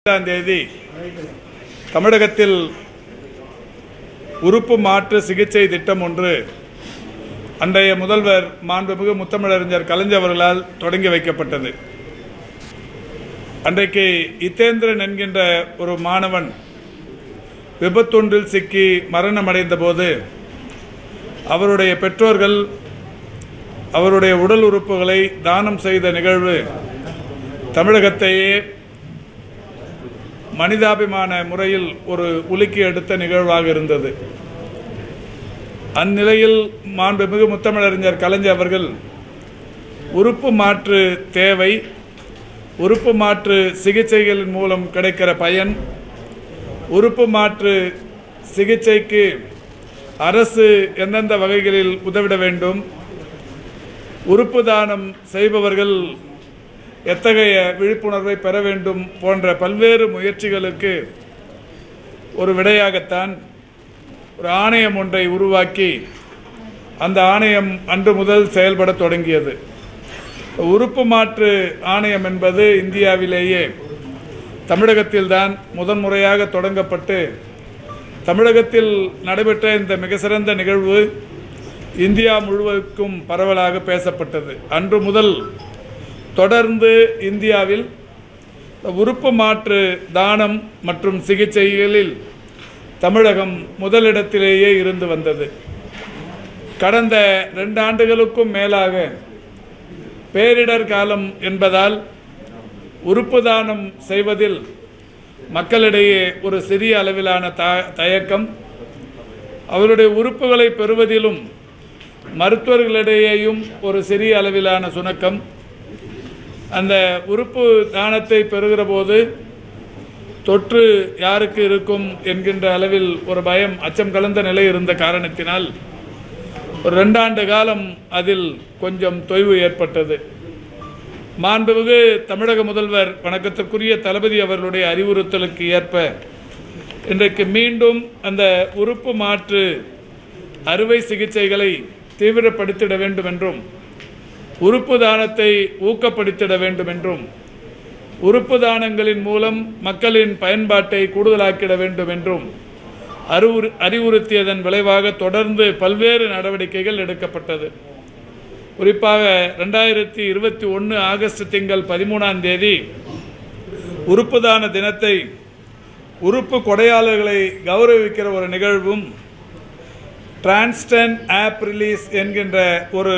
ஐந்தாம் தேதி தமிழகத்தில் உறுப்பு மாற்று சிகிச்சை திட்டம் ஒன்று அன்றைய முதல்வர் மாண்புமிகு முத்தமிழறிஞர் கலைஞர் அவர்களால் தொடங்கி வைக்கப்பட்டது அன்றைக்கு இத்தேந்திரன் என்கின்ற ஒரு மாணவன் விபத்தொன்றில் சிக்கி மரணமடைந்த போது அவருடைய பெற்றோர்கள் அவருடைய உடல் உறுப்புகளை தானம் செய்த நிகழ்வு தமிழகத்தையே மனிதாபிமான முறையில் ஒரு உலுக்கி எடுத்த நிகழ்வாக இருந்தது அந்நிலையில் மாண்புமிகு முத்தமிழறிஞர் கலைஞர் அவர்கள் உறுப்பு மாற்று தேவை உறுப்பு மாற்று சிகிச்சைகளின் மூலம் கிடைக்கிற பயன் உறுப்பு மாற்று சிகிச்சைக்கு அரசு எந்தெந்த வகைகளில் உதவிட வேண்டும் உறுப்பு தானம் செய்பவர்கள் எத்தகைய விழிப்புணர்வை பெற வேண்டும் போன்ற பல்வேறு முயற்சிகளுக்கு ஒரு விடையாகத்தான் ஒரு ஆணையம் ஒன்றை உருவாக்கி அந்த ஆணையம் அன்று முதல் செயல்பட தொடங்கியது உறுப்பு மாற்று ஆணையம் என்பது இந்தியாவிலேயே தமிழகத்தில்தான் முதன்முறையாக தொடங்கப்பட்டு தமிழகத்தில் நடைபெற்ற இந்த மிக சிறந்த நிகழ்வு இந்தியா முழுவதுக்கும் பரவலாக பேசப்பட்டது அன்று முதல் தொடர்ந்து இந்தியாவில் உறுப்பு மாற்று தானம் மற்றும் சிகிச்சைகளில் தமிழகம் முதலிடத்திலேயே இருந்து வந்தது கடந்த ரெண்டு ஆண்டுகளுக்கும் மேலாக பேரிடர் காலம் என்பதால் உறுப்பு தானம் செய்வதில் மக்களிடையே ஒரு சிறிய அளவிலான த தயக்கம் அவருடைய உறுப்புகளை பெறுவதிலும் மருத்துவர்களிடையேயும் ஒரு சிறிய அளவிலான சுணக்கம் அந்த உறுப்பு தானத்தை பெறுகிற போது தொற்று யாருக்கு இருக்கும் என்கின்ற அளவில் ஒரு பயம் அச்சம் கலந்த நிலை இருந்த காரணத்தினால் ஒரு ரெண்டாண்டு காலம் அதில் கொஞ்சம் தொய்வு ஏற்பட்டது மாண்புமிகு தமிழக முதல்வர் வணக்கத்திற்குரிய தளபதி அவர்களுடைய அறிவுறுத்தலுக்கு ஏற்ப இன்றைக்கு மீண்டும் அந்த உறுப்பு மாற்று அறுவை சிகிச்சைகளை தீவிரப்படுத்திட வேண்டும் என்றும் உறுப்பு தானத்தை ஊக்கப்படுத்திட வேண்டும் என்றும் உறுப்பு தானங்களின் மூலம் மக்களின் பயன்பாட்டை கூடுதலாக்கிட வேண்டும் என்றும் அறிவுறு அறிவுறுத்தியதன் விளைவாக தொடர்ந்து பல்வேறு நடவடிக்கைகள் எடுக்கப்பட்டது குறிப்பாக ரெண்டாயிரத்தி இருபத்தி ஒன்று ஆகஸ்ட் திங்கள் பதிமூணாம் தேதி உறுப்பு தான தினத்தை உறுப்பு கொடையாளர்களை கௌரவிக்கிற ஒரு நிகழ்வும் டிரான்ஸ்டன் ஆப் ரிலீஸ் என்கின்ற ஒரு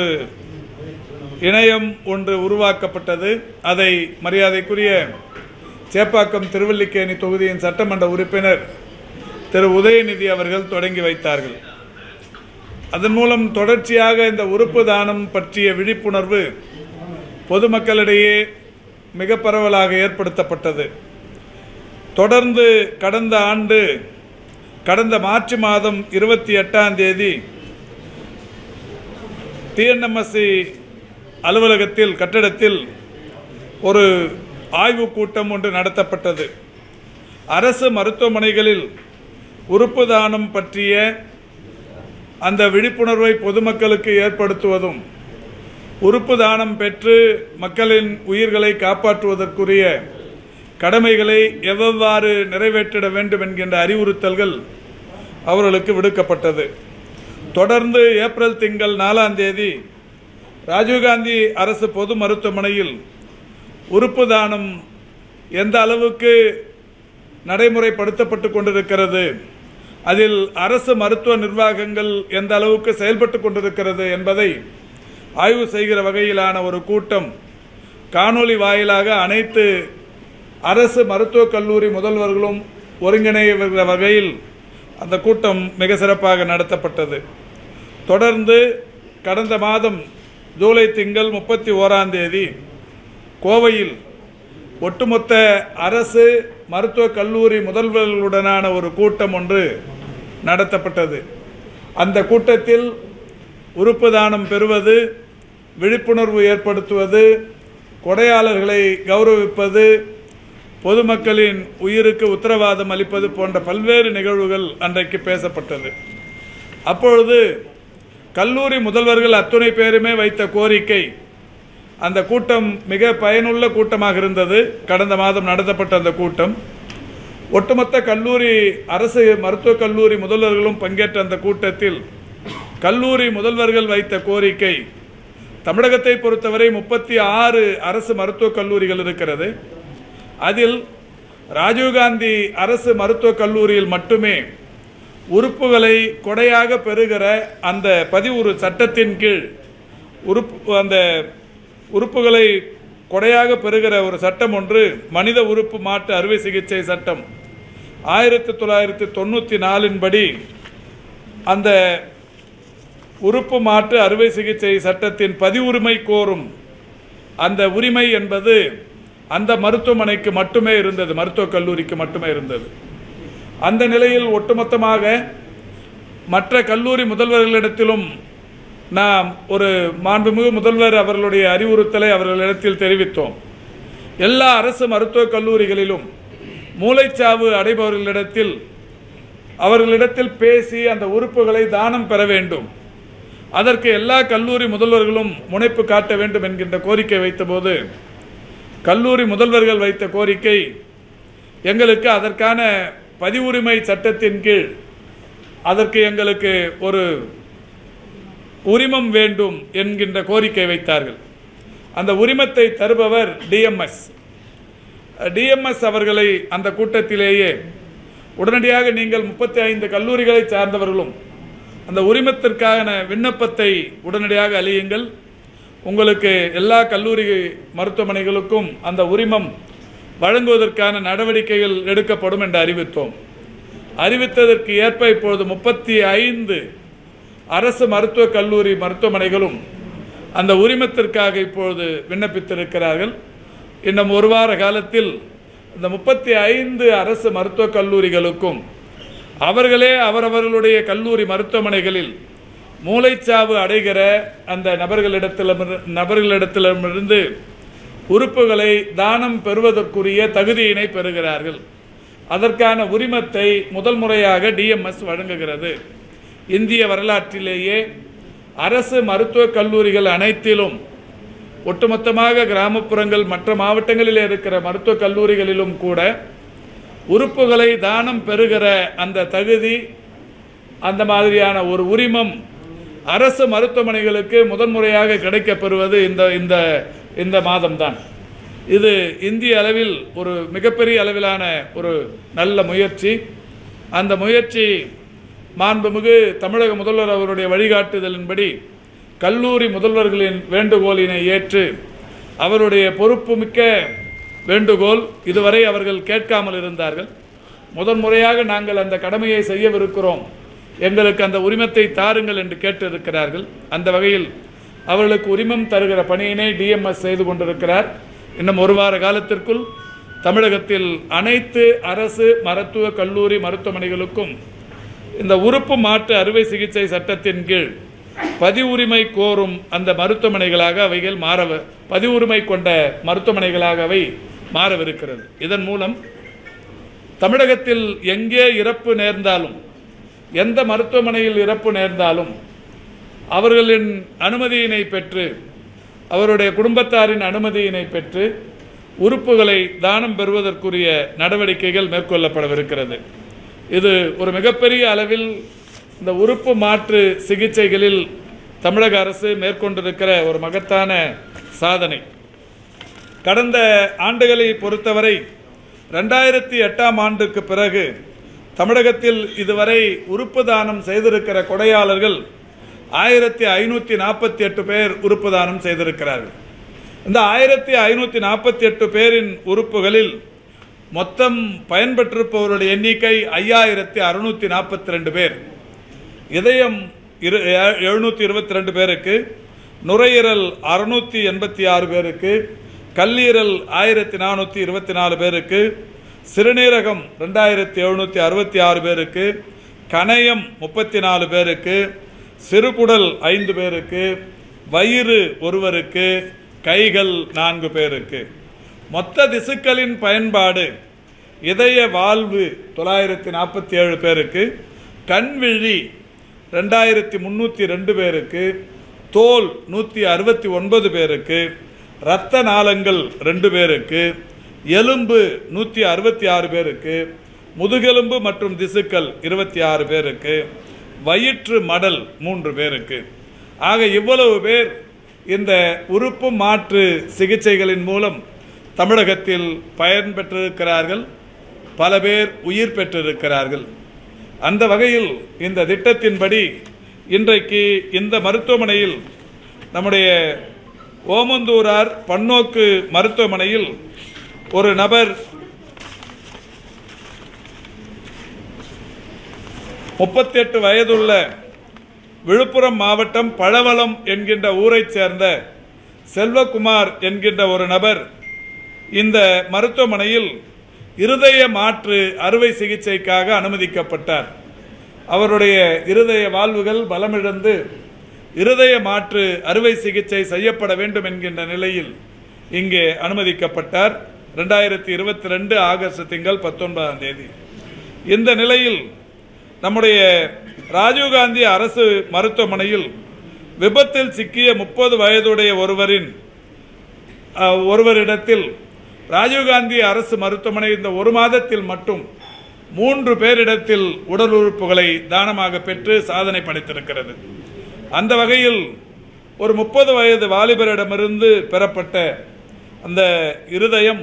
இணையம் ஒன்று உருவாக்கப்பட்டது அதை மரியாதைக்குரிய சேப்பாக்கம் திருவல்லிக்கேணி தொகுதியின் சட்டமன்ற உறுப்பினர் திரு உதயநிதி அவர்கள் தொடங்கி வைத்தார்கள் அதன் மூலம் தொடர்ச்சியாக இந்த உறுப்பு தானம் பற்றிய விழிப்புணர்வு பொதுமக்களிடையே மிக பரவலாக ஏற்படுத்தப்பட்டது தொடர்ந்து கடந்த ஆண்டு கடந்த மார்ச் மாதம் இருபத்தி எட்டாம் தேதி டிஎன்எம்எஸ்சி அலுவலகத்தில் கட்டடத்தில் ஒரு ஆய்வு கூட்டம் ஒன்று நடத்தப்பட்டது அரசு மருத்துவமனைகளில் உறுப்பு தானம் பற்றிய அந்த விழிப்புணர்வை பொதுமக்களுக்கு ஏற்படுத்துவதும் உறுப்பு தானம் பெற்று மக்களின் உயிர்களை காப்பாற்றுவதற்குரிய கடமைகளை எவ்வாறு நிறைவேற்றிட வேண்டும் என்கின்ற அறிவுறுத்தல்கள் அவர்களுக்கு விடுக்கப்பட்டது தொடர்ந்து ஏப்ரல் திங்கள் நாலாம் தேதி ராஜீவ்காந்தி அரசு பொது மருத்துவமனையில் உறுப்பு தானம் எந்த அளவுக்கு நடைமுறைப்படுத்தப்பட்டு கொண்டிருக்கிறது அதில் அரசு மருத்துவ நிர்வாகங்கள் எந்த அளவுக்கு செயல்பட்டு கொண்டிருக்கிறது என்பதை ஆய்வு செய்கிற வகையிலான ஒரு கூட்டம் காணொலி வாயிலாக அனைத்து அரசு மருத்துவக் கல்லூரி முதல்வர்களும் ஒருங்கிணைகிற வகையில் அந்த கூட்டம் மிக சிறப்பாக நடத்தப்பட்டது தொடர்ந்து கடந்த மாதம் ஜூலை திங்கள் முப்பத்தி ஓராம் தேதி கோவையில் ஒட்டுமொத்த அரசு மருத்துவக் கல்லூரி முதல்வர்களுடனான ஒரு கூட்டம் ஒன்று நடத்தப்பட்டது அந்த கூட்டத்தில் உறுப்பு தானம் பெறுவது விழிப்புணர்வு ஏற்படுத்துவது கொடையாளர்களை கௌரவிப்பது பொதுமக்களின் உயிருக்கு உத்தரவாதம் அளிப்பது போன்ற பல்வேறு நிகழ்வுகள் அன்றைக்கு பேசப்பட்டது அப்பொழுது கல்லூரி முதல்வர்கள் அத்துணை பேருமே வைத்த கோரிக்கை அந்த கூட்டம் மிக பயனுள்ள கூட்டமாக இருந்தது கடந்த மாதம் நடத்தப்பட்ட அந்த கூட்டம் ஒட்டுமொத்த கல்லூரி அரசு மருத்துவக் கல்லூரி முதல்வர்களும் பங்கேற்ற அந்த கூட்டத்தில் கல்லூரி முதல்வர்கள் வைத்த கோரிக்கை தமிழகத்தை பொறுத்தவரை முப்பத்தி ஆறு அரசு மருத்துவக் கல்லூரிகள் இருக்கிறது அதில் ராஜீவ்காந்தி அரசு மருத்துவக் கல்லூரியில் மட்டுமே உறுப்புகளை கொடையாக பெறுகிற அந்த பதிவுறு சட்டத்தின் கீழ் உறுப்பு அந்த உறுப்புகளை கொடையாக பெறுகிற ஒரு சட்டம் ஒன்று மனித உறுப்பு மாற்று அறுவை சிகிச்சை சட்டம் ஆயிரத்தி தொள்ளாயிரத்தி தொண்ணூற்றி நாலின் படி அந்த உறுப்பு மாற்று அறுவை சிகிச்சை சட்டத்தின் பதிவுரிமை கோரும் அந்த உரிமை என்பது அந்த மருத்துவமனைக்கு மட்டுமே இருந்தது மருத்துவக் கல்லூரிக்கு மட்டுமே இருந்தது அந்த நிலையில் ஒட்டுமொத்தமாக மற்ற கல்லூரி முதல்வர்களிடத்திலும் நாம் ஒரு மாண்புமிகு முதல்வர் அவர்களுடைய அறிவுறுத்தலை அவர்களிடத்தில் தெரிவித்தோம் எல்லா அரசு மருத்துவக் கல்லூரிகளிலும் மூளைச்சாவு அடைபவர்களிடத்தில் அவர்களிடத்தில் பேசி அந்த உறுப்புகளை தானம் பெற வேண்டும் அதற்கு எல்லா கல்லூரி முதல்வர்களும் முனைப்பு காட்ட வேண்டும் என்கின்ற கோரிக்கை வைத்தபோது கல்லூரி முதல்வர்கள் வைத்த கோரிக்கை எங்களுக்கு அதற்கான பதிவுரிமை சட்டத்தின் கீழ் அதற்கு எங்களுக்கு ஒரு உரிமம் வேண்டும் என்கின்ற கோரிக்கை வைத்தார்கள் அந்த உரிமத்தை தருபவர் டிஎம்எஸ் டிஎம்எஸ் அவர்களை அந்த கூட்டத்திலேயே உடனடியாக நீங்கள் முப்பத்தி ஐந்து கல்லூரிகளை சார்ந்தவர்களும் அந்த உரிமத்திற்கான விண்ணப்பத்தை உடனடியாக அழியுங்கள் உங்களுக்கு எல்லா கல்லூரி மருத்துவமனைகளுக்கும் அந்த உரிமம் வழங்குவதற்கான நடவடிக்கைகள் எடுக்கப்படும் என்று அறிவித்தோம் அறிவித்ததற்கு ஏற்ப இப்பொழுது முப்பத்தி ஐந்து அரசு மருத்துவக் கல்லூரி மருத்துவமனைகளும் அந்த உரிமத்திற்காக இப்பொழுது விண்ணப்பித்திருக்கிறார்கள் இன்னும் ஒரு வார காலத்தில் இந்த முப்பத்தி ஐந்து அரசு மருத்துவக் கல்லூரிகளுக்கும் அவர்களே அவரவர்களுடைய கல்லூரி மருத்துவமனைகளில் மூளைச்சாவு அடைகிற அந்த நபர்களிடத்திலிருந்து நபர்களிடத்திலிருந்து உறுப்புகளை தானம் பெறுவதற்குரிய தகுதியினை பெறுகிறார்கள் அதற்கான உரிமத்தை முதல் முறையாக டிஎம்எஸ் வழங்குகிறது இந்திய வரலாற்றிலேயே அரசு மருத்துவக் கல்லூரிகள் அனைத்திலும் ஒட்டுமொத்தமாக கிராமப்புறங்கள் மற்ற மாவட்டங்களில் இருக்கிற மருத்துவக் கல்லூரிகளிலும் கூட உறுப்புகளை தானம் பெறுகிற அந்த தகுதி அந்த மாதிரியான ஒரு உரிமம் அரசு மருத்துவமனைகளுக்கு முதன்முறையாக கிடைக்கப்பெறுவது இந்த இந்த இந்த மாதம்தான் இது இந்திய அளவில் ஒரு மிகப்பெரிய அளவிலான ஒரு நல்ல முயற்சி அந்த முயற்சி மாண்புமிகு தமிழக முதல்வர் அவருடைய வழிகாட்டுதலின்படி கல்லூரி முதல்வர்களின் வேண்டுகோளினை ஏற்று அவருடைய பொறுப்புமிக்க வேண்டுகோள் இதுவரை அவர்கள் கேட்காமல் இருந்தார்கள் முதன் முறையாக நாங்கள் அந்த கடமையை செய்யவிருக்கிறோம் எங்களுக்கு அந்த உரிமத்தை தாருங்கள் என்று கேட்டிருக்கிறார்கள் அந்த வகையில் அவர்களுக்கு உரிமம் தருகிற பணியினை டிஎம்எஸ் செய்து கொண்டிருக்கிறார் இன்னும் ஒரு வார காலத்திற்குள் தமிழகத்தில் அனைத்து அரசு மருத்துவ கல்லூரி மருத்துவமனைகளுக்கும் இந்த உறுப்பு மாற்று அறுவை சிகிச்சை சட்டத்தின் கீழ் பதிவுரிமை கோரும் அந்த மருத்துவமனைகளாக அவைகள் மாற பதிவுரிமை கொண்ட மருத்துவமனைகளாக அவை மாறவிருக்கிறது இதன் மூலம் தமிழகத்தில் எங்கே இறப்பு நேர்ந்தாலும் எந்த மருத்துவமனையில் இறப்பு நேர்ந்தாலும் அவர்களின் அனுமதியினை பெற்று அவருடைய குடும்பத்தாரின் அனுமதியினை பெற்று உறுப்புகளை தானம் பெறுவதற்குரிய நடவடிக்கைகள் மேற்கொள்ளப்படவிருக்கிறது இது ஒரு மிகப்பெரிய அளவில் இந்த உறுப்பு மாற்று சிகிச்சைகளில் தமிழக அரசு மேற்கொண்டிருக்கிற ஒரு மகத்தான சாதனை கடந்த ஆண்டுகளை பொறுத்தவரை ரெண்டாயிரத்தி எட்டாம் ஆண்டுக்கு பிறகு தமிழகத்தில் இதுவரை உறுப்பு தானம் செய்திருக்கிற கொடையாளர்கள் ஆயிரத்தி ஐநூற்றி நாற்பத்தி எட்டு பேர் உறுப்பு தானம் செய்திருக்கிறார்கள் இந்த ஆயிரத்தி ஐநூற்றி நாற்பத்தி எட்டு பேரின் உறுப்புகளில் மொத்தம் பயன்பெற்றிருப்பவருடைய எண்ணிக்கை ஐயாயிரத்தி அறுநூற்றி நாற்பத்தி ரெண்டு பேர் இதயம் இரு எழுநூற்றி இருபத்தி ரெண்டு பேருக்கு நுரையீரல் அறுநூற்றி எண்பத்தி ஆறு பேருக்கு கல்லீரல் ஆயிரத்தி நானூற்றி இருபத்தி நாலு பேருக்கு சிறுநீரகம் ரெண்டாயிரத்தி எழுநூற்றி அறுபத்தி ஆறு பேருக்கு கணையம் முப்பத்தி நாலு பேருக்கு சிறுகுடல் ஐந்து பேருக்கு வயிறு ஒருவருக்கு கைகள் நான்கு பேருக்கு மொத்த திசுக்களின் பயன்பாடு இதய வாழ்வு தொள்ளாயிரத்தி நாற்பத்தி ஏழு பேருக்கு கண்விழி ரெண்டாயிரத்தி முந்நூற்றி ரெண்டு பேருக்கு தோல் நூற்றி அறுபத்தி ஒன்பது பேருக்கு இரத்த நாளங்கள் ரெண்டு பேருக்கு எலும்பு நூற்றி அறுபத்தி ஆறு பேருக்கு முதுகெலும்பு மற்றும் திசுக்கள் இருபத்தி ஆறு பேருக்கு வயிற்று மடல் மூன்று பேருக்கு ஆக இவ்வளவு பேர் இந்த உறுப்பு மாற்று சிகிச்சைகளின் மூலம் தமிழகத்தில் பயன்பெற்றிருக்கிறார்கள் பல பேர் உயிர் பெற்றிருக்கிறார்கள் அந்த வகையில் இந்த திட்டத்தின்படி இன்றைக்கு இந்த மருத்துவமனையில் நம்முடைய ஓமந்தூரார் பன்னோக்கு மருத்துவமனையில் ஒரு நபர் முப்பத்தெட்டு வயதுள்ள விழுப்புரம் மாவட்டம் பழவளம் என்கின்ற ஊரைச் சேர்ந்த செல்வகுமார் என்கின்ற ஒரு நபர் இந்த மருத்துவமனையில் இருதய மாற்று அறுவை சிகிச்சைக்காக அனுமதிக்கப்பட்டார் அவருடைய இருதய வாழ்வுகள் பலமிழந்து இருதய மாற்று அறுவை சிகிச்சை செய்யப்பட வேண்டும் என்கின்ற நிலையில் இங்கே அனுமதிக்கப்பட்டார் ரெண்டாயிரத்தி இருபத்தி ரெண்டு ஆகஸ்ட் திங்கள் பத்தொன்பதாம் தேதி இந்த நிலையில் நம்முடைய ராஜீவ்காந்தி அரசு மருத்துவமனையில் விபத்தில் சிக்கிய முப்பது வயதுடைய ஒருவரின் அஹ், ஒருவரிடத்தில் ராஜீவ்காந்தி அரசு மருத்துவமனை இந்த ஒரு மாதத்தில் மட்டும் மூன்று பேரிடத்தில் உடல் உறுப்புகளை தானமாக பெற்று சாதனை படைத்திருக்கிறது அந்த வகையில் ஒரு முப்பது வயது வாலிபரிடமிருந்து பெறப்பட்ட அந்த இருதயம்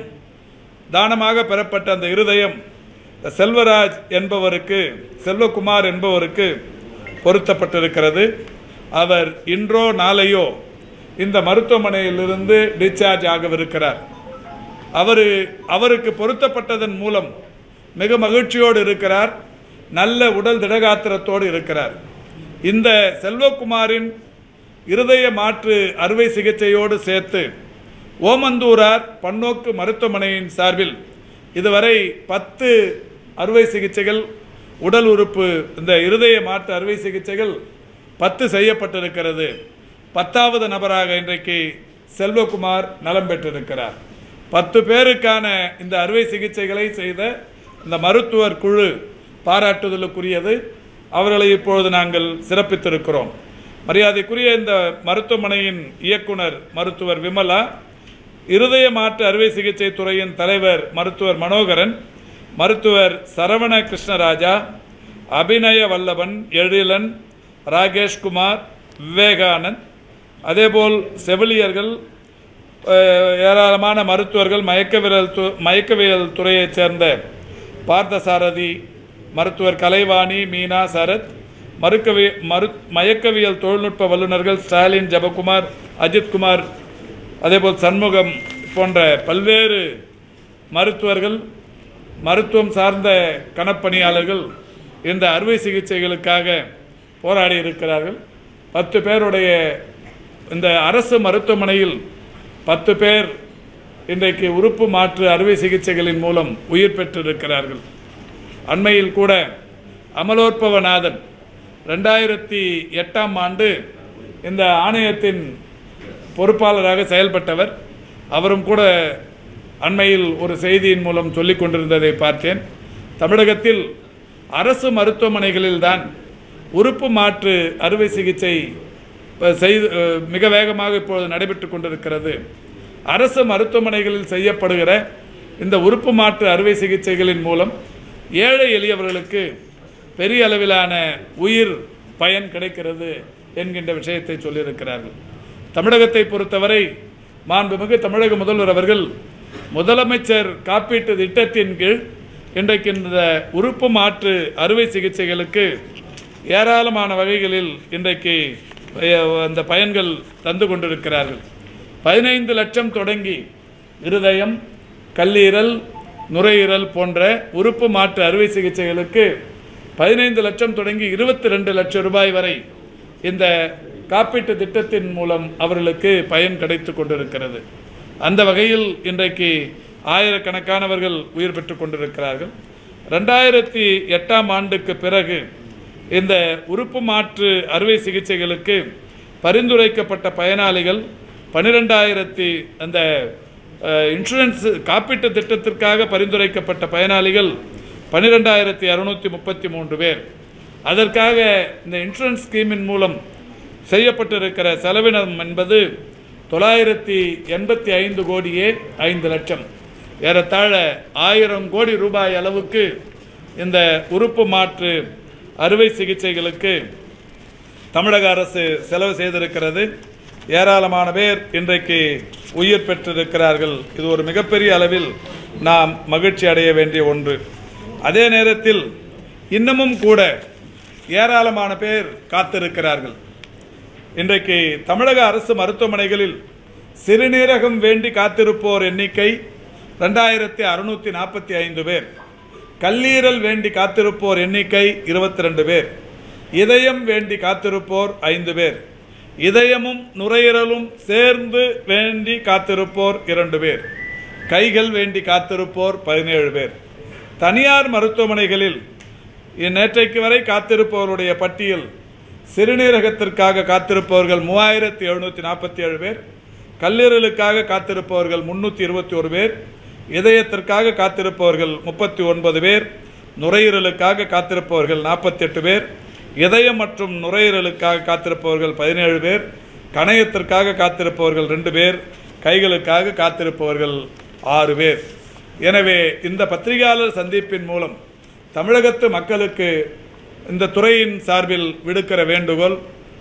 தானமாக பெறப்பட்ட அந்த இருதயம் செல்வராஜ் என்பவருக்கு செல்வகுமார் என்பவருக்கு பொருத்தப்பட்டிருக்கிறது அவர் இன்றோ நாளையோ இந்த மருத்துவமனையிலிருந்து டிஸ்சார்ஜ் ஆகவிருக்கிறார் அவர் அவருக்கு பொருத்தப்பட்டதன் மூலம் மிக மகிழ்ச்சியோடு இருக்கிறார் நல்ல உடல் திடகாத்திரத்தோடு இருக்கிறார் இந்த செல்வகுமாரின் இருதய மாற்று அறுவை சிகிச்சையோடு சேர்த்து ஓமந்தூரார் பன்னோக்கு மருத்துவமனையின் சார்பில் இதுவரை பத்து அறுவை சிகிச்சைகள் உடல் உறுப்பு இந்த இருதய மாற்று அறுவை சிகிச்சைகள் பத்து செய்யப்பட்டிருக்கிறது பத்தாவது நபராக இன்றைக்கு செல்வகுமார் நலம் பெற்றிருக்கிறார் பத்து பேருக்கான இந்த அறுவை சிகிச்சைகளை செய்த இந்த மருத்துவர் குழு பாராட்டுதலுக்குரியது அவர்களை இப்பொழுது நாங்கள் சிறப்பித்திருக்கிறோம் மரியாதைக்குரிய இந்த மருத்துவமனையின் இயக்குனர் மருத்துவர் விமலா இருதய மாற்று அறுவை சிகிச்சை துறையின் தலைவர் மருத்துவர் மனோகரன் மருத்துவர் சரவண கிருஷ்ணராஜா அபிநய வல்லபன் எழிலன் ராகேஷ்குமார் விவேகானந்த் அதேபோல் செவிலியர்கள் அஹ், ஏராளமான மருத்துவர்கள் மயக்கவியல் து மயக்கவியல் துறையைச் சேர்ந்த பார்த்தசாரதி மருத்துவர் கலைவாணி மீனா சரத் மருக்கவி மரு மயக்கவியல் தொழில்நுட்ப வல்லுநர்கள் ஸ்டாலின் ஜெபகுமார் அஜித்குமார் அதேபோல் சண்முகம் போன்ற பல்வேறு மருத்துவர்கள் மருத்துவம் சார்ந்த கணப்பணியாளர்கள் இந்த அறுவை சிகிச்சைகளுக்காக போராடி இருக்கிறார்கள் பத்து பேருடைய இந்த அரசு மருத்துவமனையில் பத்து பேர் இன்றைக்கு உறுப்பு மாற்று அறுவை சிகிச்சைகளின் மூலம் உயிர் பெற்றிருக்கிறார்கள் அண்மையில் கூட அமலோற்பவநாதன் ரெண்டாயிரத்தி எட்டாம் ஆண்டு இந்த ஆணையத்தின் பொறுப்பாளராக செயல்பட்டவர் அவரும் கூட அண்மையில் ஒரு செய்தியின் மூலம் சொல்லிக் கொண்டிருந்ததை பார்த்தேன் தமிழகத்தில் அரசு மருத்துவமனைகளில்தான் உறுப்பு மாற்று அறுவை சிகிச்சை அஹ், செய்து அஹ், மிக வேகமாக இப்பொழுது நடைபெற்று கொண்டிருக்கிறது அரசு மருத்துவமனைகளில் செய்யப்படுகிற இந்த உறுப்பு மாற்று அறுவை சிகிச்சைகளின் மூலம் ஏழை எளியவர்களுக்கு பெரிய அளவிலான உயிர் பயன் கிடைக்கிறது என்கின்ற விஷயத்தை சொல்லியிருக்கிறார்கள் தமிழகத்தை பொறுத்தவரை மாண்புமிகு தமிழக முதல்வர் அவர்கள் முதலமைச்சர் காப்பீட்டு திட்டத்தின் கீழ் இன்றைக்கு இந்த உறுப்பு மாற்று அறுவை சிகிச்சைகளுக்கு ஏராளமான வகைகளில் இன்றைக்கு அஹ், அந்த பயன்கள் தந்து கொண்டிருக்கிறார்கள் பதினைந்து லட்சம் தொடங்கி இருதயம் கல்லீரல் நுரையீரல் போன்ற உறுப்பு மாற்று அறுவை சிகிச்சைகளுக்கு பதினைந்து லட்சம் தொடங்கி இருபத்தி ரெண்டு லட்சம் ரூபாய் வரை இந்த காப்பீட்டு திட்டத்தின் மூலம் அவர்களுக்கு பயன் கிடைத்து கொண்டிருக்கிறது அந்த வகையில் இன்றைக்கு ஆயிரக்கணக்கானவர்கள் உயிர் பெற்று கொண்டிருக்கிறார்கள் ரெண்டாயிரத்தி எட்டாம் ஆண்டுக்கு பிறகு இந்த உறுப்பு மாற்று அறுவை சிகிச்சைகளுக்கு பரிந்துரைக்கப்பட்ட பயனாளிகள் பன்னிரெண்டாயிரத்தி அந்த அஹ், இன்சூரன்ஸ் காப்பீட்டு திட்டத்திற்காக பரிந்துரைக்கப்பட்ட பயனாளிகள் பன்னிரெண்டாயிரத்தி அறுநூற்றி முப்பத்தி மூன்று பேர் அதற்காக இந்த இன்சூரன்ஸ் ஸ்கீமின் மூலம் செய்யப்பட்டிருக்கிற செலவினம் என்பது தொள்ளாயிரத்தி எண்பத்தி ஐந்து கோடியே ஐந்து லட்சம் ஏறத்தாழ ஆயிரம் கோடி ரூபாய் அளவுக்கு இந்த உறுப்பு மாற்று அறுவை சிகிச்சைகளுக்கு தமிழக அரசு செலவு செய்திருக்கிறது ஏராளமான பேர் இன்றைக்கு உயிர் பெற்றிருக்கிறார்கள் இது ஒரு மிகப்பெரிய அளவில் நாம் மகிழ்ச்சி அடைய வேண்டிய ஒன்று அதே நேரத்தில் இன்னமும் கூட ஏராளமான பேர் காத்திருக்கிறார்கள் இன்றைக்கு தமிழக அரசு மருத்துவமனைகளில் சிறுநீரகம் வேண்டி காத்திருப்போர் எண்ணிக்கை ரெண்டாயிரத்தி அறுநூற்றி நாற்பத்தி ஐந்து பேர் கல்லீரல் வேண்டி காத்திருப்போர் எண்ணிக்கை இருபத்தி ரெண்டு பேர் இதயம் வேண்டி காத்திருப்போர் ஐந்து பேர் இதயமும் நுரையீரலும் சேர்ந்து வேண்டி காத்திருப்போர் இரண்டு பேர் கைகள் வேண்டி காத்திருப்போர் பதினேழு பேர் தனியார் மருத்துவமனைகளில் நேற்றைக்கு வரை காத்திருப்பவருடைய பட்டியல் சிறுநீரகத்திற்காக காத்திருப்பவர்கள் மூவாயிரத்தி எழுநூற்றி நாற்பத்தி ஏழு பேர் கல்லீரலுக்காக காத்திருப்பவர்கள் முன்னூற்றி இருபத்தி ஒரு பேர் இதயத்திற்காக காத்திருப்பவர்கள் முப்பத்தி ஒன்பது பேர் நுரையீரலுக்காக காத்திருப்பவர்கள் நாற்பத்தெட்டு பேர் இதயம் மற்றும் நுரையீரலுக்காக காத்திருப்பவர்கள் பதினேழு பேர் கணையத்திற்காக காத்திருப்பவர்கள் ரெண்டு பேர் கைகளுக்காக காத்திருப்பவர்கள் ஆறு பேர் எனவே இந்த பத்திரிகையாளர் சந்திப்பின் மூலம் தமிழகத்து மக்களுக்கு இந்த துறையின் சார்பில் விடுக்கிற வேண்டுகோள்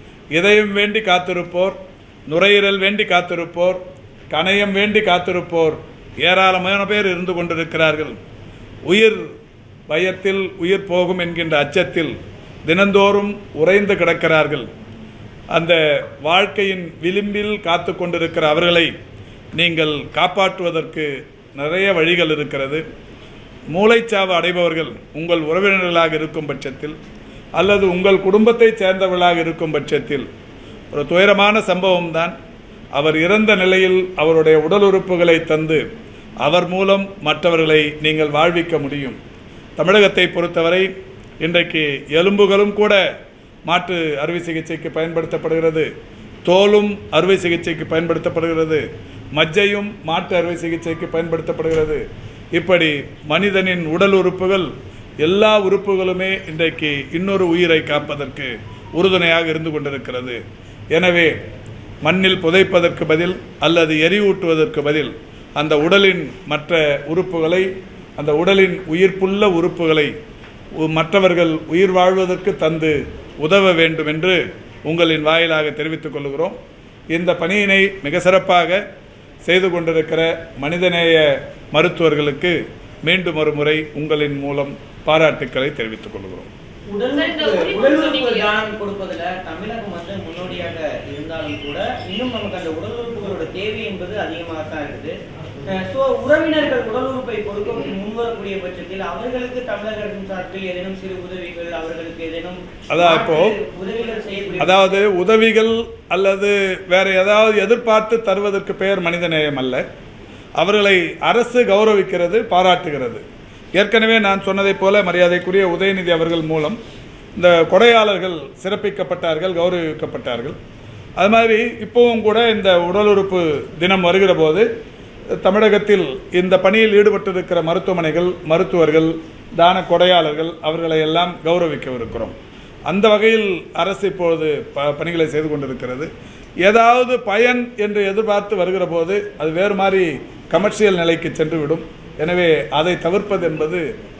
இதயம் வேண்டி காத்திருப்போர் நுரையீரல் வேண்டி காத்திருப்போர் கணையம் வேண்டி காத்திருப்போர் ஏராளமான பேர் இருந்து கொண்டிருக்கிறார்கள் உயிர் பயத்தில் உயிர் போகும் என்கின்ற அச்சத்தில் தினந்தோறும் உறைந்து கிடக்கிறார்கள் அந்த வாழ்க்கையின் விளிம்பில் காத்து கொண்டிருக்கிற அவர்களை நீங்கள் காப்பாற்றுவதற்கு நிறைய வழிகள் இருக்கிறது மூளைச்சாவு அடைபவர்கள் உங்கள் உறவினர்களாக இருக்கும் பட்சத்தில் அல்லது உங்கள் குடும்பத்தைச் சேர்ந்தவர்களாக இருக்கும் பட்சத்தில் ஒரு துயரமான சம்பவம் தான் அவர் இறந்த நிலையில் அவருடைய உடல் உறுப்புகளை தந்து அவர் மூலம் மற்றவர்களை நீங்கள் வாழ்விக்க முடியும் தமிழகத்தை பொறுத்தவரை இன்றைக்கு எலும்புகளும் கூட மாற்று அறுவை சிகிச்சைக்கு பயன்படுத்தப்படுகிறது தோலும் அறுவை சிகிச்சைக்கு பயன்படுத்தப்படுகிறது மஜ்ஜையும் மாற்று அறுவை சிகிச்சைக்கு பயன்படுத்தப்படுகிறது இப்படி மனிதனின் உடல் உறுப்புகள் எல்லா உறுப்புகளுமே இன்றைக்கு இன்னொரு உயிரை காப்பதற்கு உறுதுணையாக இருந்து கொண்டிருக்கிறது எனவே மண்ணில் புதைப்பதற்கு பதில் அல்லது எரிவூட்டுவதற்கு பதில் அந்த உடலின் மற்ற உறுப்புகளை அந்த உடலின் உயிர்ப்புள்ள உறுப்புகளை உ- மற்றவர்கள் உயிர் வாழ்வதற்கு தந்து உதவ வேண்டும் என்று உங்களின் வாயிலாக தெரிவித்துக் கொள்கிறோம் இந்த பணியினை மிக சிறப்பாக செய்து கொண்டிருக்கிற மனிதநேய மருத்துவர்களுக்கு மீண்டும் ஒரு முறை உங்களின் மூலம் பாராட்டுக்களை தெரிவித்துக் கொள்கிறோம் உடல் சார், இந்த உறுப்பு- உரிமை உடல் உறுப்பு சொன்னீங்க. தானம் கொடுப்பதுல தமிழகம் வந்து முன்னோடியாக இருந்தாலும் கூட இன்னும் நமக்கு அந்த உடல் உறுப்புகளோட தேவை என்பது அதிகமாக தான் இருக்குது ஸோ உறவினர்கள் உடல் உறுப்பை கொடுக்க முன்வரக்கூடிய பட்சத்தில் அவர்களுக்கு தமிழக அரசின் சார்பில் ஏதேனும் சிறு உதவிகள் அவர்களுக்கு ஏதேனும் அதான் இப்போ- மாற்று உதவிகள் செய்யக்கூடிய அதாவது உதவிகள் அல்லது வேற ஏதாவது எதிர்பார்த்து தருவதற்கு பெயர் மனிதநேயம் அல்ல அவர்களை அரசு கௌரவிக்கிறது பாராட்டுகிறது ஏற்கனவே நான் சொன்னதைப் போல மரியாதைக்குரிய உதயநிதி அவர்கள் மூலம் இந்த கொடையாளர்கள் சிறப்பிக்கப்பட்டார்கள் கௌரவிக்கப்பட்டார்கள் அது மாதிரி இப்போவும் கூட இந்த உடல் உறுப்பு தினம் வருகிற போது தமிழகத்தில் இந்த பணியில் ஈடுபட்டிருக்கிற மருத்துவமனைகள் மருத்துவர்கள் தான கொடையாளர்கள் அவர்களை எல்லாம் கௌரவிக்கவிருக்கிறோம் அந்த வகையில் அரசு இப்பொழுது ப பணிகளை செய்து கொண்டிருக்கிறது ஏதாவது பயன் என்று எதிர்பார்த்து வருகிற போது அது வேறு மாதிரி கமர்ஷியல் நிலைக்கு சென்றுவிடும் எனவே அதை தவிர்ப்பது என்பது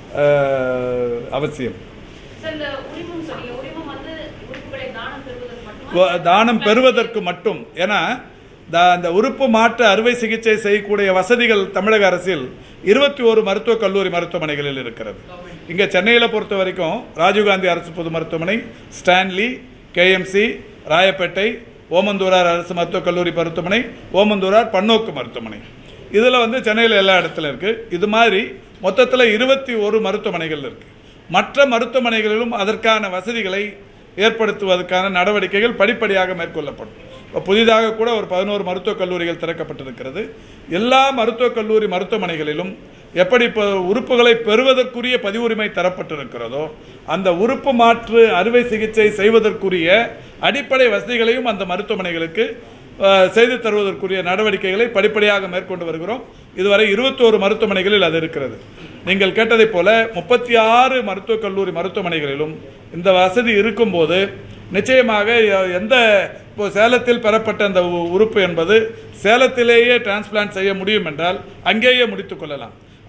அஹ், அவசியம் சார், இந்த உரிமம் சொன்னீங்க. உரிமம் வந்து உறுப்புகளை தானம் பெறுவதற்கு மட்டுமா? வ- தானம் பெறுவதற்கு மட்டும் ஏன்னா த- அந்த உறுப்பு மாற்று அறுவை சிகிச்சை செய்யக்கூடிய வசதிகள் தமிழக அரசில் இருபத்தி ஒரு மருத்துவக் கல்லூரி மருத்துவமனைகளில் இருக்கிறது இங்கே சென்னையில் பொறுத்த வரைக்கும் ராஜீவ்காந்தி அரசு பொது மருத்துவமனை ஸ்டான்லி கேஎம்சி ராயப்பேட்டை ஓமந்தூரார் அரசு மருத்துவக் கல்லூரி மருத்துவமனை ஓமந்தூரார் பன்னோக்கு மருத்துவமனை இதில் வந்து சென்னையில் எல்லா இடத்துல இருக்குது இது மாதிரி மொத்தத்தில் இருபத்தி ஒரு மருத்துவமனைகள் இருக்குது மற்ற மருத்துவமனைகளிலும் அதற்கான வசதிகளை ஏற்படுத்துவதற்கான நடவடிக்கைகள் படிப்படியாக மேற்கொள்ளப்படும் இப்போ புதிதாக கூட ஒரு பதினோரு மருத்துவக் கல்லூரிகள் திறக்கப்பட்டிருக்கிறது எல்லா மருத்துவக் கல்லூரி மருத்துவமனைகளிலும் எப்படி இப்போ உறுப்புகளை பெறுவதற்குரிய பதிவுரிமை தரப்பட்டிருக்கிறதோ அந்த உறுப்பு மாற்று அறுவை சிகிச்சை செய்வதற்குரிய அடிப்படை வசதிகளையும் அந்த மருத்துவமனைகளுக்கு அஹ், செய்து தருவதற்குரிய நடவடிக்கைகளை படிப்படியாக மேற்கொண்டு வருகிறோம் இதுவரை இருபத்தோரு மருத்துவமனைகளில் அது இருக்கிறது நீங்கள் கேட்டதைப் போல முப்பத்தி ஆறு மருத்துவக் கல்லூரி மருத்துவமனைகளிலும் இந்த வசதி இருக்கும்போது நிச்சயமாக எ- எந்த இப்போ சேலத்தில் பெறப்பட்ட அந்த உ- உறுப்பு என்பது சேலத்திலேயே டிரான்ஸ்பிளான்ட் செய்ய முடியும் என்றால் அங்கேயே முடித்துக் கொள்ளலாம்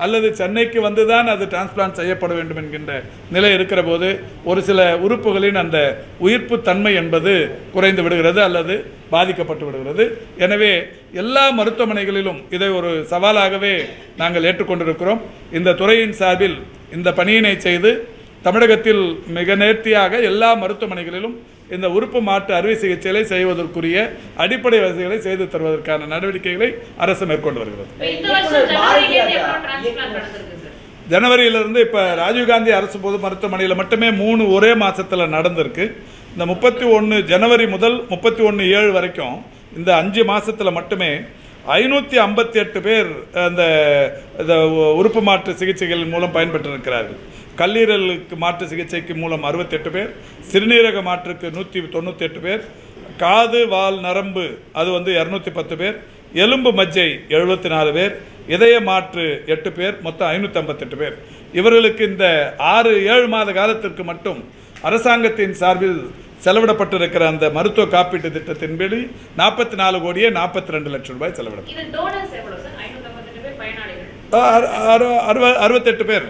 அல்லது சென்னைக்கு வந்து தான் அது டிரான்ஸ்பிளான்ட் செய்யப்பட வேண்டும் என்கின்ற நிலை இருக்கிற போது ஒரு சில உறுப்புகளின் அந்த உயிர்ப்பு தன்மை என்பது குறைந்து விடுகிறது அல்லது பாதிக்கப்பட்டு விடுகிறது எனவே எல்லா மருத்துவமனைகளிலும் இதை ஒரு சவாலாகவே நாங்கள் ஏற்றுக்கொண்டிருக்கிறோம் இந்த துறையின் சார்பில் இந்த பணியினை செய்து தமிழகத்தில் மிக நேர்த்தியாக எல்லா மருத்துவமனைகளிலும் இந்த உறுப்பு மாற்று அறுவை சிகிச்சைகளை செய்வதற்குரிய அடிப்படை வசதிகளை செய்து தருவதற்கான நடவடிக்கைகளை அரசு மேற்கொண்டு வருகிறது இந்த வருஷம் ஜனவரியிலேருந்து எவ்வளவு டிரான்ஸ்பிளான்ட் நடந்திருக்கு சார் ஜனவரியிலிருந்து இப்போ ராஜீவ்காந்தி அரசு பொது மருத்துவமனையில் மட்டுமே மூணு ஒரே மாசத்துல நடந்திருக்கு இந்த முப்பத்தி ஒன்று ஜனவரி முதல் முப்பத்தி ஒன்று ஏழு வரைக்கும் இந்த அஞ்சு மாசத்துல மட்டுமே ஐநூற்றி ஐம்பத்தி எட்டு பேர் அந்த இந்த உறுப்பு மாற்று சிகிச்சைகள் மூலம் பயன்பெற்றிருக்கிறார்கள் கல்லீரலுக்கு மாற்று சிகிச்சைக்கு மூலம் அறுபத்தெட்டு பேர் சிறுநீரக மாற்றுக்கு நூற்றி தொண்ணூற்றி எட்டு பேர் காது வால் நரம்பு அது வந்து இரநூத்தி பத்து பேர் எலும்பு மஜ்ஜை எழுபத்தி நாலு பேர் இதய மாற்று எட்டு பேர் மொத்தம் ஐநூற்றி ஐம்பத்தெட்டு பேர் இவர்களுக்கு இந்த ஆறு ஏழு மாத காலத்திற்கு மட்டும் அரசாங்கத்தின் சார்பில் செலவிடப்பட்டிருக்கிற அந்த மருத்துவ காப்பீட்டு திட்டத்தின்படி நாற்பத்தி நாலு கோடியே நாற்பத்தி ரெண்டு லட்சம் ரூபாய் செலவிடப்படும் இது டோனர்ஸ் எவ்வளவு சார் ஐநூத்தி ஐம்பத்தெட்டு பேர் பயனாளிகள் அறு- அறு- அறுவ- அறுபத்தெட்டு பேர்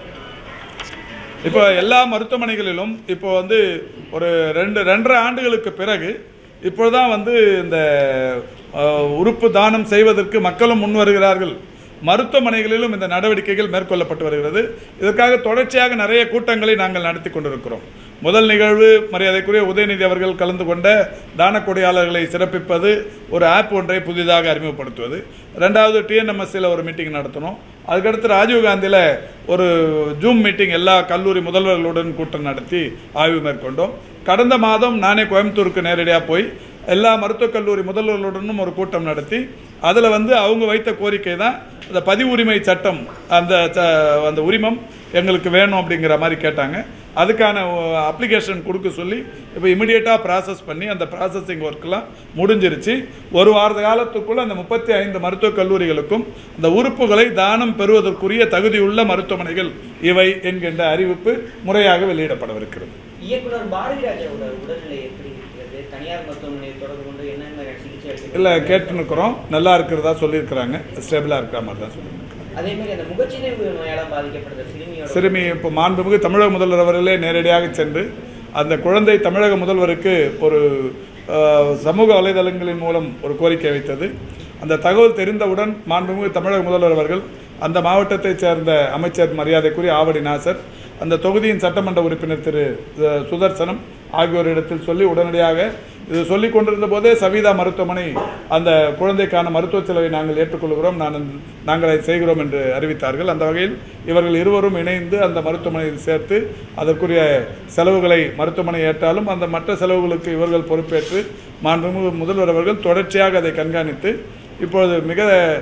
இப்போ எல்லா மருத்துவமனைகளிலும் இப்போ வந்து ஒரு ரெண்டு ரெண்டரை ஆண்டுகளுக்கு பிறகு இப்பொழுதுதான் வந்து இந்த அஹ், உறுப்பு தானம் செய்வதற்கு மக்களும் முன் வருகிறார்கள் மருத்துவமனைகளிலும் இந்த நடவடிக்கைகள் மேற்கொள்ளப்பட்டு வருகிறது இதற்காக தொடர்ச்சியாக நிறைய கூட்டங்களை நாங்கள் நடத்தி கொண்டிருக்கிறோம் முதல் நிகழ்வு மரியாதைக்குரிய உதயநிதி அவர்கள் கலந்து கொண்ட தான கொடையாளர்களை சிறப்பிப்பது ஒரு ஆப் ஒன்றை புதிதாக அறிமுகப்படுத்துவது ரெண்டாவது டிஎன்எம்எஸ்சியில் ஒரு மீட்டிங் நடத்தினோம் அதுக்கடுத்து ராஜீவ்காந்தியில் ஒரு ஜூம் மீட்டிங் எல்லா கல்லூரி முதல்வர்களுடன் கூட்டம் நடத்தி ஆய்வு மேற்கொண்டோம் கடந்த மாதம் நானே கோயம்புத்தூருக்கு நேரடியாக போய் எல்லா மருத்துவக் கல்லூரி முதல்வர்களுடனும் ஒரு கூட்டம் நடத்தி அதில் வந்து அவங்க வைத்த கோரிக்கை தான் அந்த பதிவு உரிமை சட்டம் அந்த ச- அந்த உரிமம் எங்களுக்கு வேணும் அப்படிங்கிற மாதிரி கேட்டாங்க அதுக்கான அப்ளிகேஷன் கொடுக்க சொல்லி இப்போ இமிடியேட்டாக ப்ராசஸ் பண்ணி அந்த ப்ராசஸிங் ஒர்க்கெலாம் முடிஞ்சிருச்சு ஒரு வார காலத்துக்குள்ள அந்த முப்பத்தி ஐந்து மருத்துவக் கல்லூரிகளுக்கும் அந்த உறுப்புகளை தானம் பெறுவதற்குரிய தகுதியுள்ள மருத்துவமனைகள் இவை என்கின்ற அறிவிப்பு முறையாக வெளியிடப்படவிருக்கிறது இயக்குனர் பாரதிராஜாவோட உடல்நிலை எப்படி இருக்கிறது தனியார் மருத்துவமனையை தொடர்பு கொண்டு என்னென்ன சிகிச்சை அளிக்கிறது? இல்லை கேட்டுனுக்குறோம் நல்லா இருக்கிறதா சொல்லியிருக்கிறாங்க ஸ்டேபிளாக இருக்கிற மாதிரி தான் சொல்லியிருக்கிறாங்க அதே மாதிரி அந்த முகச்சிதைவு நோயால பாதிக்கப்படுற சிறுமியோட சிறுமி இப்போ மாண்புமிகு தமிழக முதல்வர் அவர்களே நேரடியாக சென்று அந்த குழந்தை தமிழக முதல்வருக்கு ஒரு அஹ், சமூக வலைதளங்களின் மூலம் ஒரு கோரிக்கை வைத்தது அந்த தகவல் தெரிந்தவுடன் மாண்புமிகு தமிழக முதல்வர் அவர்கள் அந்த மாவட்டத்தைச் சேர்ந்த அமைச்சர் மரியாதைக்குரிய ஆவடி நாசர் அந்த தொகுதியின் சட்டமன்ற உறுப்பினர் திரு அஹ், சுதர்சனம் ஆகியோரிடத்தில் சொல்லி உடனடியாக இது சொல்லிக் கொண்டிருந்த போதே சவிதா மருத்துவமனை அந்த குழந்தைக்கான மருத்துவ செலவை நாங்கள் ஏற்றுக்கொள்கிறோம் நான் அந்த- நாங்கள் அதை செய்கிறோம் என்று அறிவித்தார்கள் அந்த வகையில் இவர்கள் இருவரும் இணைந்து அந்த மருத்துவமனையில் சேர்த்து அதற்குரிய செலவுகளை மருத்துவமனை ஏற்றாலும் அந்த மற்ற செலவுகளுக்கு இவர்கள் பொறுப்பேற்று மாண்புமிகு முதல்வர் அவர்கள் தொடர்ச்சியாக அதை கண்காணித்து இப்பொழுது மிக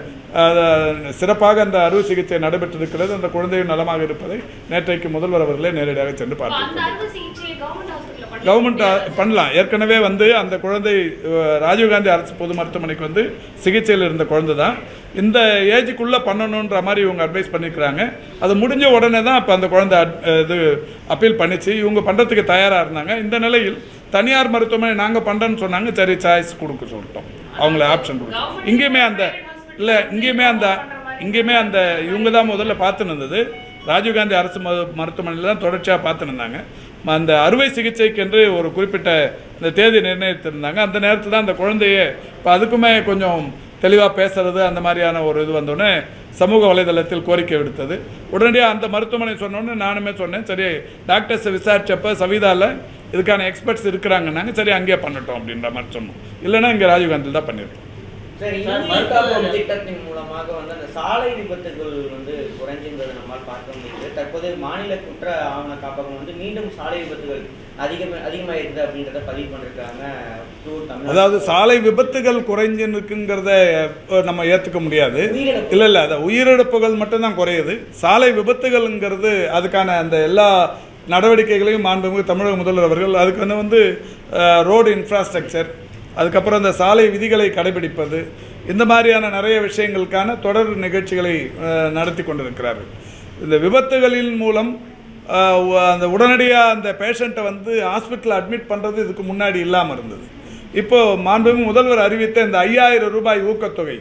அஹ், சிறப்பாக அந்த அறுவை சிகிச்சை நடைபெற்றிருக்கிறது அந்த குழந்தையும் நலமாக இருப்பதை நேற்றைக்கு முதல்வர் அவர்களே நேரடியாக சென்று அப்ப பார்த்தார் அந்த அறுவை சிகிச்சையை கவர்மெண்ட் ஹாஸ்பிட்டல்ல பண்ணி கவர்மெண்ட் பண்ணலாம் ஏற்கனவே வந்து அந்த குழந்தை அஹ், ராஜீவ்காந்தி அரசு பொது மருத்துவமனைக்கு வந்து சிகிச்சையில் இருந்த குழந்தை தான் இந்த ஏஜுக்குள்ளே பண்ணணுன்ற மாதிரி இவங்க அட்வைஸ் பண்ணியிருக்கிறாங்க அது முடிஞ்ச உடனே தான் இப்போ அந்த குழந்தை அட்- இது அப்பீல் பண்ணிச்சு இவங்க பண்ணுறதுக்கு தயாராக இருந்தாங்க இந்த நிலையில் தனியார் மருத்துவமனை நாங்கள் பண்ணுறோன்னு சொன்னாங்க சரி சாய்ஸ் கொடுக்க சொல்லிட்டோம் அவங்கள ஆப்ஷன் கொடுத்தோம் இங்கேயுமே அந்த இல்லை இங்கேயுமே அந்த இங்கேயுமே அந்த இவங்க தான் முதல்ல பார்த்துன்னு இருந்தது ராஜீவ்காந்தி அரசு மரு- மருத்துவமனையில் தான் தொடர்ச்சியாக பார்த்துன்னு இருந்தாங்க ம- அந்த அறுவை சிகிச்சைக்கென்று ஒரு குறிப்பிட்ட அந்த தேதி நிர்ணயித்திருந்தாங்க அந்த நேரத்தில் தான் அந்த குழந்தைய இப்போ அதுக்குமே கொஞ்சம் தெளிவாக பேசுறது அந்த மாதிரியான ஒரு இது வந்தோடனே சமூக வலைதளத்தில் கோரிக்கை விடுத்தது உடனடியாக அந்த மருத்துவமனை சொன்னோன்னே நானுமே சொன்னேன் சரி டாக்டர்ஸை விசாரிச்சப்ப சவிதாவில் இதுக்கான எக்ஸ்பர்ட்ஸ் இருக்கிறாங்கன்னாங்க சரி அங்கேயே பண்ணட்டும் அப்படின்ற மாதிரி சொன்னோம் இல்லைன்னா இங்கே ராஜீவ்காந்தியில் தான் பண்ணியிருக்கோம் சரி சார், இந்திய காப்பகம் மருத்துவ- திட்டத்தின் மூலமாக வந்து அந்த சாலை விபத்துகள் வந்து குறைஞ்சிருந்ததை நம்மால் பார்க்க முடியுது தற்போது மாநில குற்ற ஆவண காப்பகம் வந்து மீண்டும் சாலை விபத்துகள் அதிகம் அதிகமாக இருக்குது அப்படின்றத பதிவு பண்ணிருக்காங்க through தமிழ்நாடு. அதாவது சாலை விபத்துகள் குறைஞ்சிருக்குங்கிறத அஹ், நம்ம ஏற்றுக்க முடியாது உயிரிழப்பு. இல்லை இல்லை அது உயிரிழப்புகள் மட்டும்தான் குறையுது சாலை விபத்துகள்ங்கிறது அதுக்கான அந்த எல்லா நடவடிக்கைகளையும் மாண்புமிகு தமிழக முதல்வர் அவர்கள் அதுக்கு வந்து வந்து ரோடு இன்ஃப்ராஸ்ட்ரக்சர் அதுக்கப்புறம் இந்த சாலை விதிகளை கடைபிடிப்பது இந்த மாதிரியான நிறைய விஷயங்களுக்கான தொடர் நிகழ்ச்சிகளை அஹ், நடத்தி கொண்டிருக்கிறார்கள் இந்த விபத்துகளின் மூலம் அஹ், உ- அந்த உடனடியாக அந்த பேஷண்ட்டை வந்து ஹாஸ்பிட்டலில் அட்மிட் பண்ணுறது இதுக்கு முன்னாடி இல்லாமல் இருந்தது இப்போ மாண்புமிகு முதல்வர் அறிவித்த இந்த ஐயாயிரம் ரூபாய் ஊக்கத்தொகை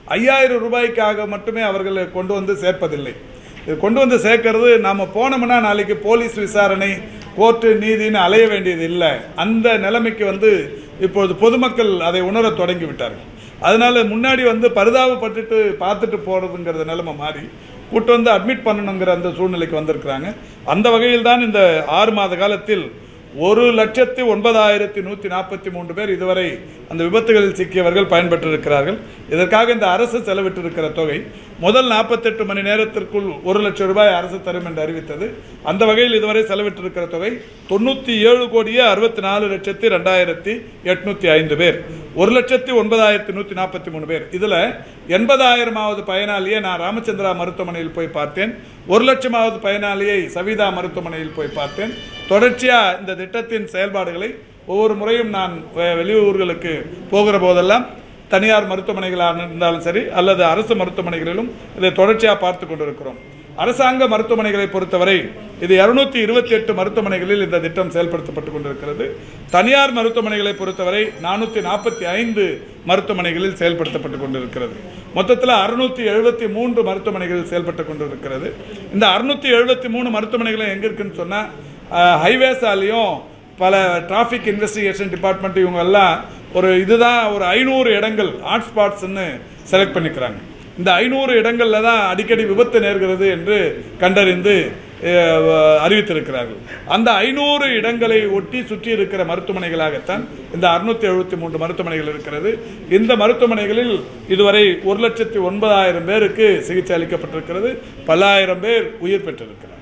ஐயாயிரம் ரூபாய்க்காக மட்டுமே அவர்கள் கொண்டு வந்து சேர்ப்பதில்லை இது கொண்டு வந்து சேர்க்கறது நாம் போனோம்னா நாளைக்கு போலீஸ் விசாரணை கோர்ட்டு நீதின்னு அலைய வேண்டியது இல்லை அந்த நிலைமைக்கு வந்து இப்பொழுது பொதுமக்கள் அதை உணரத் தொடங்கி விட்டார்கள் அதனால முன்னாடி வந்து பரிதாபப்பட்டுட்டு பார்த்துட்டு போகிறதுங்கிற நிலைமை மாறி கூட்டு வந்து அட்மிட் பண்ணணுங்கிற அந்த சூழ்நிலைக்கு வந்திருக்கிறாங்க அந்த வகையில் தான் இந்த ஆறு மாத காலத்தில் ஒரு லட்சத்தி ஒன்பதாயிரத்தி நூற்றி நாற்பத்தி மூன்று பேர் இதுவரை அந்த விபத்துகளில் சிக்கியவர்கள் பயன்பெற்றிருக்கிறார்கள் இதற்காக இந்த அரசு செலவிட்டிருக்கிற தொகை முதல் நாற்பத்தெட்டு மணி நேரத்திற்குள் ஒரு லட்சம் ரூபாய் அரசு தரும் என்று அறிவித்தது அந்த வகையில் இதுவரை செலவிட்டிருக்கிற தொகை தொண்ணூற்றி ஏழு கோடியே அறுபத்தி நாலு லட்சத்தி ரெண்டாயிரத்தி எட்நூத்தி ஐந்து பேர் ஒரு லட்சத்தி ஒன்பதாயிரத்தி நூற்றி நாற்பத்தி மூணு பேர் இதில் எண்பதாயிரமாவது பயனாளியை நான் ராமச்சந்திரா மருத்துவமனையில் போய் பார்த்தேன் ஒரு லட்சமாவது பயனாளியை சவிதா மருத்துவமனையில் போய் பார்த்தேன் தொடர்ச்சியாக இந்த திட்டத்தின் செயல்பாடுகளை ஒவ்வொரு முறையும் நான் வெ- வெளியூர்களுக்கு போகிற போதெல்லாம் தனியார் மருத்துவமனைகளாக இருந்தாலும் சரி அல்லது அரசு மருத்துவமனைகளிலும் இதை தொடர்ச்சியாக பார்த்து கொண்டிருக்கிறோம் அரசாங்க மருத்துவமனைகளை பொறுத்தவரை இது இருநூத்தி இருபத்தி எட்டு மருத்துவமனைகளில் இந்த திட்டம் செயல்படுத்தப்பட்டு கொண்டிருக்கிறது தனியார் மருத்துவமனைகளை பொறுத்தவரை நானூற்றி நாற்பத்தி ஐந்து மருத்துவமனைகளில் செயல்படுத்தப்பட்டு கொண்டிருக்கிறது மொத்தத்தில் அறுநூத்தி எழுபத்தி மூன்று மருத்துவமனைகளில் செயல்பட்டு கொண்டிருக்கிறது இந்த அறுநூத்தி எழுபத்தி மூணு மருத்துவமனைகளும் எங்கே இருக்குன்னு சொன்னால் ஹைவேஸாலையும் பல டிராஃபிக் இன்வெஸ்டிகேஷன் டிபார்ட்மெண்ட் இவங்க எல்லாம் ஒரு இதுதான் ஒரு ஐநூறு இடங்கள் ஹாட்ஸ்பாட்ஸ்ன்னு செலக்ட் பண்ணிக்கிறாங்க இந்த ஐநூறு இடங்களில் தான் அடிக்கடி விபத்து நேர்கிறது என்று கண்டறிந்து அஹ், அறிவித்திருக்கிறார்கள் அந்த ஐநூறு இடங்களை ஒட்டி சுற்றி இருக்கிற மருத்துவமனைகளாகத்தான் இந்த அறுநூத்தி எழுபத்தி மூன்று மருத்துவமனைகள் இருக்கிறது இந்த மருத்துவமனைகளில் இதுவரை ஒரு லட்சத்தி ஒன்பதாயிரம் பேருக்கு சிகிச்சை அளிக்கப்பட்டிருக்கிறது பல்லாயிரம் பேர் உயிர் பெற்றிருக்கிறார்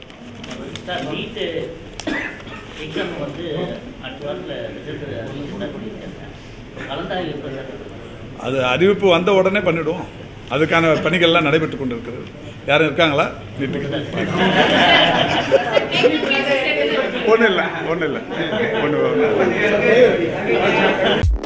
சார் நீட்டு எக்ஸாம் வந்து அடுத்த வாரத்தில் ரிசல்ட் அறிவிச்சுதான் பண்ணியிருக்காங்க கலந்தாய்வு எப்போ சார் அது அறிவிப்பு வந்த உடனே பண்ணிடுவோம் அதுக்கான பணிகள்லாம் நடைபெற்று கொண்டிருக்கிறது யாரும் இருக்காங்களா நீட்டுக்கு ஒன்றும் இல்லை ஒன்றும் இல்லை ஒன்று